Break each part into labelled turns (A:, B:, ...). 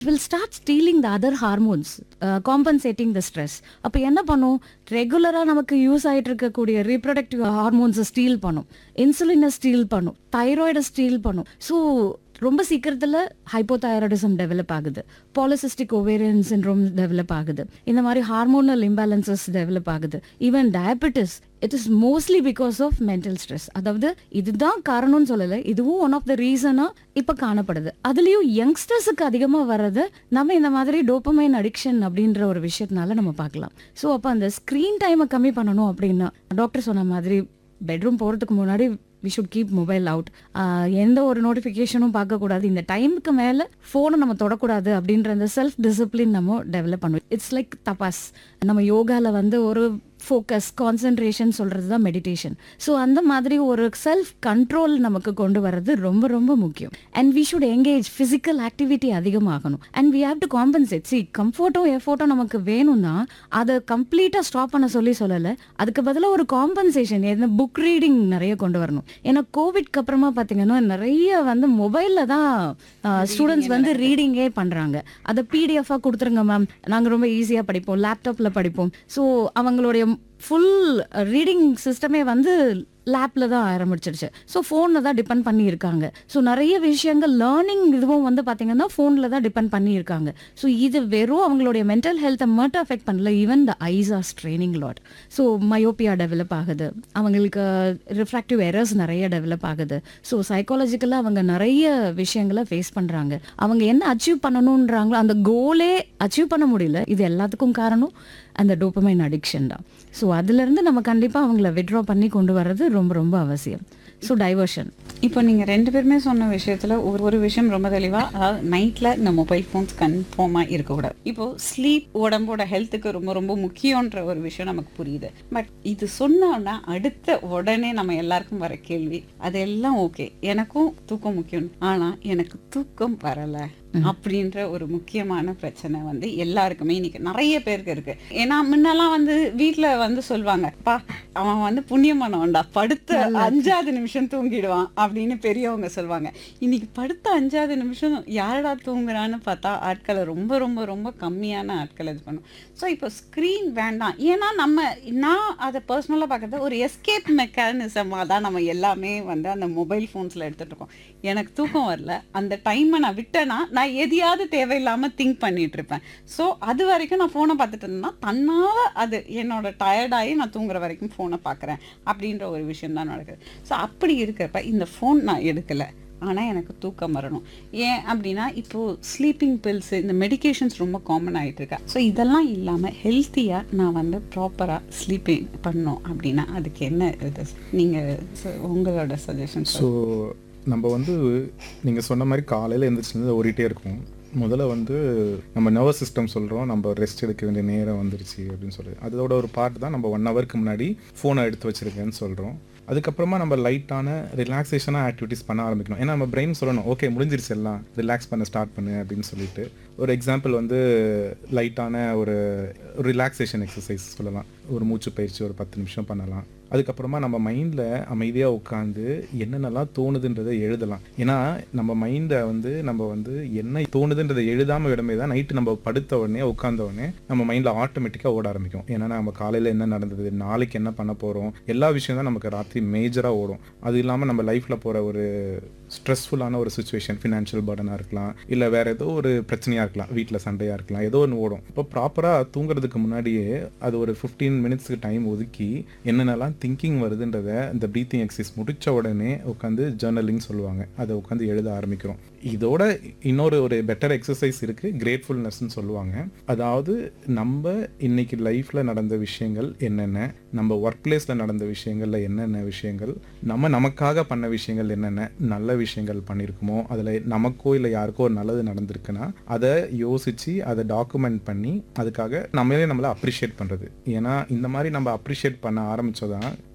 A: will start stealing the other hormones compensating the stress அப்போ என்ன பண்ணும் ரெகுலராக நமக்கு யூஸ் ஆகிட்டு இருக்கக்கூடிய ரீப்ரொடக்டிவ் ஹார்மோன்ஸை ஸ்டீல் பண்ணும் இன்சுலினை ஸ்டீல் பண்ணும் தைராய்டை ஸ்டீல் பண்ணும் ஸோ ரொம்ப சீக்கிரத்தில் ஹைப்போதைராய்டிசம் டெவலப் ஆகுது பாலிசிஸ்டிக் ஓவேரியன் சின்ரோம் டெவலப் ஆகுது இந்த மாதிரி ஹார்மோனல் இம்பேலன்சஸ் டெவலப் ஆகுது even diabetes it is mostly because of mental stress அதாவது இதுதான் காரணம்னு சொல்லலை இதுவும் ஒன் ஆஃப் த ரீசனா இப்போ காணப்படுது அதுலேயும் யங்ஸ்டர்ஸுக்கு அதிகமாக வர்றது நம்ம இந்த மாதிரி டோப்பமைன் அடிக்ஷன் அப்படின்ற ஒரு விஷயத்தினால நம்ம பார்க்கலாம் ஸோ அப்போ அந்த ஸ்க்ரீன் டைமை கம்மி பண்ணணும் அப்படின்னா டாக்டர் சொன்ன மாதிரி பெட்ரூம் போகிறதுக்கு முன்னாடி we should keep mobile out எந்த ஒரு நோட்டிஃபிகேஷனும் பார்க்கக்கூடாது இந்த டைமுக்கு மேலே ஃபோனை நம்ம தொடக்கூடாது அப்படின்ற அந்த செல்ஃப் டிசிப்ளின் நம்ம டெவலப் பண்ணுவோம் இட்ஸ் லைக் தபாஸ் நம்ம யோகாவில் வந்து ஒரு ஃபோக்கஸ் கான்சென்ட்ரேஷன் சொல்கிறது தான் மெடிடேஷன் ஸோ அந்த மாதிரி ஒரு செல்ஃப் கண்ட்ரோல் நமக்கு கொண்டு வர்றது ரொம்ப ரொம்ப முக்கியம் and we should engage physical activity அதிகமாகணும் and we have to compensate சி கம்ஃபர்ட்டும் எஃபோர்ட்டும் நமக்கு வேணும்னா அதை கம்ப்ளீட்டாக ஸ்டாப் பண்ண சொல்லி சொல்லலை அதுக்கு பதிலாக ஒரு காம்பன்சேஷன் என்ன புக் ரீடிங் நிறைய கொண்டு வரணும் ஏன்னா கோவிட்க்கு அப்புறமா பார்த்தீங்கன்னா நிறைய வந்து மொபைலில் தான் ஸ்டூடெண்ட்ஸ் வந்து ரீடிங்கே பண்ணுறாங்க அதை பிடிஎஃபாக கொடுத்துருங்க மேம் நாங்கள் ரொம்ப ஈஸியாக படிப்போம் லேப்டாப்பில் படிப்போம் ஸோ அவங்களுடைய ஃபுல் ரீடிங் சிஸ்டமே வந்து லேப்ல தான் ஆரம்பிச்சிருச்சு ஸோ ஃபோனில் தான் டிபெண்ட் பண்ணி இருக்காங்க ஸோ நிறைய விஷயங்கள் லேர்னிங் இதுவும் வந்து பார்த்தீங்கன்னா ஃபோனில் தான் டிபெண்ட் பண்ணி இருக்காங்க ஸோ இது வெறும் அவங்களுடைய மென்டல் ஹெல்த்தை மட்டும் அஃபெக்ட் பண்ணல even the eyes are straining lot so myopia develop ஆகுது அவங்களுக்கு ரிஃப்ராக்டிவ் எரர்ஸ் நிறைய டெவலப் ஆகுது ஸோ சைக்காலஜிக்கலாக அவங்க நிறைய விஷயங்களை ஃபேஸ் பண்ணுறாங்க அவங்க என்ன அச்சீவ் பண்ணணுன்றாங்களோ அந்த கோலே அச்சீவ் பண்ண முடியல இது எல்லாத்துக்கும் காரணம் அந்த டோப்பமைன் அடிக்ஷன் தான் ஸோ அதுலேருந்து நம்ம கண்டிப்பாக அவங்கள விட்ரா பண்ணி கொண்டு வர்றது ரொம்ப ரொம்ப அவசியம் ஸோ டைவர்ஷன்
B: இப்போ நீங்க ரெண்டு பேருமே சொன்ன விஷயத்துல ஒரு ஒரு விஷயம் ரொம்ப தெளிவா அதாவது நைட்ல இந்த மொபைல் ஃபோன்ஸ் கன்ஃபார்மா இருக்கக்கூடாது இப்போ ஸ்லீப் உடம்போட ஹெல்த்துக்கு ரொம்ப ரொம்ப முக்கியன்ற ஒரு விஷயம் நமக்கு புரியுது பட் இது சொன்னோன்னா அடுத்த உடனே நம்ம எல்லாருக்கும் வர கேள்வி அதெல்லாம் ஓகே எனக்கும் தூக்கம் முக்கியம் ஆனா எனக்கு தூக்கம் வரல அப்படின்ற ஒரு முக்கியமான பிரச்சனை வந்து எல்லாருக்குமே இன்னைக்கு நிறைய பேருக்கு இருக்கு ஏன்னா முன்னெல்லாம் வந்து வீட்ல வந்து சொல்லுவாங்க பா அவன் வந்து புண்ணியம் பண்ணவன்டா படுத்த அஞ்சாவது நிமிஷம் தூங்கிடுவான் அப்படின்னு பெரியவங்க சொல்லுவாங்க இன்னைக்கு படுத்த அஞ்சாவது நிமிஷம் யாரடா தூங்குறான்னு பார்த்தா ஆட்களை ரொம்ப ரொம்ப ரொம்ப கம்மியான ஆட்கள் இது பண்ணும் ஸோ இப்போ ஸ்க்ரீன் வேண்டாம் ஏன்னா நம்ம நான் அதை பர்சனலாக பார்க்கறது ஒரு எஸ்கேப் மெக்கானிசமாக தான் நம்ம எல்லாமே வந்து அந்த மொபைல் ஃபோன்ஸில் எடுத்துகிட்டு இருக்கோம் எனக்கு தூக்கம் வரல அந்த டைமை நான் விட்டேன்னா நான் எதையாவது தேவையில்லாமல் திங்க் பண்ணிட்டு இருப்பேன் ஸோ அது வரைக்கும் நான் ஃபோனை பார்த்துட்டு இருந்தேன்னா தன்னால் அது என்னோட டயர்டாகி நான் தூங்குற வரைக்கும் ஃபோனை பார்க்குறேன் அப்படின்ற ஒரு விஷயம் தான் நடக்குது ஸோ அப்படி இருக்கிறப்ப இந்த ஃபோன் நான் எடுக்கலை ஆனால் எனக்கு தூக்கம் வரணும் ஏன் அப்படின்னா இப்போது ஸ்லீப்பிங் பில்ஸ் இந்த மெடிகேஷன்ஸ் ரொம்ப காமன் ஆகிட்டு இருக்கா ஸோ இதெல்லாம் இல்லாமல் ஹெல்த்தியாக நான் வந்து ப்ராப்பராக ஸ்லீப்பிங் பண்ணோம் அப்படின்னா அதுக்கு என்ன இது நீங்கள் உங்களோட சஜஷன்
C: ஸோ நம்ம வந்து நீங்கள் சொன்ன மாதிரி காலையில் எழுந்திரிச்சிருந்து ஓடிட்டே இருக்கும் முதல்ல வந்து நம்ம நர்வஸ் சிஸ்டம் சொல்கிறோம் நம்ம ரெஸ்ட் எடுக்க வேண்டிய நேரம் வந்துருச்சு அப்படின்னு சொல்லி அதோட ஒரு பார்ட் தான் நம்ம ஒன் ஹவருக்கு முன்னாடி ஃபோனை எடுத்து வச்சிருக்கேன்னு சொல்கிறோம் அதுக்கப்புறமா நம்ம லைட்டான ரிலாக்ஸேஷனாக ஆக்டிவிட்டிஸ் பண்ண ஆரம்பிக்கணும் ஏன்னா நம்ம பிரெயின் சொல்லணும் ஓகே முடிஞ்சிருச்சு எல்லாம் ரிலாக்ஸ் பண்ண ஸ்டார்ட் பண்ணு அப்படின்னு சொல்லிட்டு ஒரு எக்ஸாம்பிள் வந்து லைட்டான ஒரு ரிலாக்ஸேஷன் எக்ஸசைஸ் சொல்லலாம் ஒரு மூச்சு பயிற்சி ஒரு பத்து நிமிஷம் பண்ணலாம் அதுக்கப்புறமா நம்ம மைண்டில் அமைதியாக உட்காந்து என்னென்னலாம் தோணுதுன்றதை எழுதலாம் ஏன்னா நம்ம மைண்டை வந்து நம்ம வந்து என்ன தோணுதுன்றதை எழுதாமல் விடமே தான் நைட்டு நம்ம படுத்த உடனே உட்காந்த உடனே நம்ம மைண்டில் ஆட்டோமேட்டிக்காக ஓட ஆரம்பிக்கும் ஏன்னா நம்ம காலையில் என்ன நடந்தது நாளைக்கு என்ன பண்ண போகிறோம் எல்லா விஷயம் தான் நமக்கு ராத்திரி மேஜராக ஓடும் அது இல்லாமல் நம்ம லைஃப்பில் போகிற ஒரு ஸ்ட்ரெஸ்ஃபுல்லான ஒரு சுச்சுவேஷன் ஃபினான்ஷியல் பர்டனாக இருக்கலாம் இல்லை வேற ஏதோ ஒரு பிரச்சனையாக இருக்கலாம் வீட்டில் சண்டையாக இருக்கலாம் ஏதோ ஒன்று ஓடும் இப்போ ப்ராப்பராக தூங்குறதுக்கு முன்னாடியே அது ஒரு ஃபிஃப்டீன் மினிட்ஸ்க்கு டைம் ஒதுக்கி என்னென்னலாம் திங்கிங் வருதுன்றத இந்த ப்ரீத்திங் எக்ஸசைஸ் முடிச்ச உடனே உட்காந்து ஜேர்னலிங் சொல்லுவாங்க அதை உட்காந்து எழுத ஆரம்பிக்கிறோம் இதோட இன்னொரு ஒரு பெட்டர் எக்ஸசைஸ் இருக்கு கிரேட்ஃபுல்னஸ்ன்னு சொல்லுவாங்க அதாவது நம்ம இன்னைக்கு லைஃப்ல நடந்த விஷயங்கள் என்னென்ன நம்ம ஒர்க் பிளேஸ்ல நடந்த விஷயங்கள்ல என்னென்ன விஷயங்கள் நம்ம நமக்காக பண்ண விஷயங்கள் என்னென்ன நல்ல விஷயங்கள் பண்ணியிருக்குமோ அதில் நமக்கோ இல்லை யாருக்கோ ஒரு நல்லது நடந்திருக்குன்னா அதை யோசிச்சு அதை டாக்குமெண்ட் பண்ணி அதுக்காக நம்மளே நம்மளை அப்ரிஷியேட் பண்ணுறது ஏன்னா இந்த மாதிரி நம்ம அப்ரிஷியேட் பண்ண ஆரம்பிச்சோதான்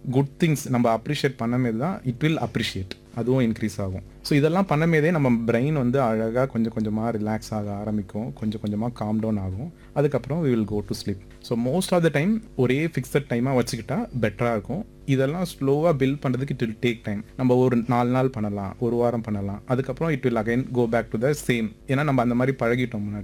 C: குட் திங்ஸ் நம்ம அப்ரிஷியேட் பண்ணமேது தான் இட் வில் அப்ரிஷியேட் அதுவும் இன்க்ரீஸ் ஆகும் ஸோ இதெல்லாம் பண்ணமேதே நம்ம பிரெயின் வந்து அழகாக கொஞ்சம் கொஞ்சமாக ரிலாக்ஸ் ஆக ஆரம்பிக்கும் கொஞ்சம் கொஞ்சமாக காம் டவுன் ஆகும் அதுக்கப்புறம் we will go to sleep so most of the time ஒரே ஃபிக்ஸட் டைமாக வச்சுக்கிட்டா பெட்டராக இருக்கும் இதெல்லாம் ஸ்லோவாக பில்ட் பண்ணுறதுக்கு இட் வில் டேக் டைம் நம்ம ஒரு நாலு நாள் பண்ணலாம் ஒரு வாரம் பண்ணலாம் அதுக்கப்புறம் it will again go back to the same ஏன்னா நம்ம அந்த மாதிரி பழகிட்டோம் முன்னாடி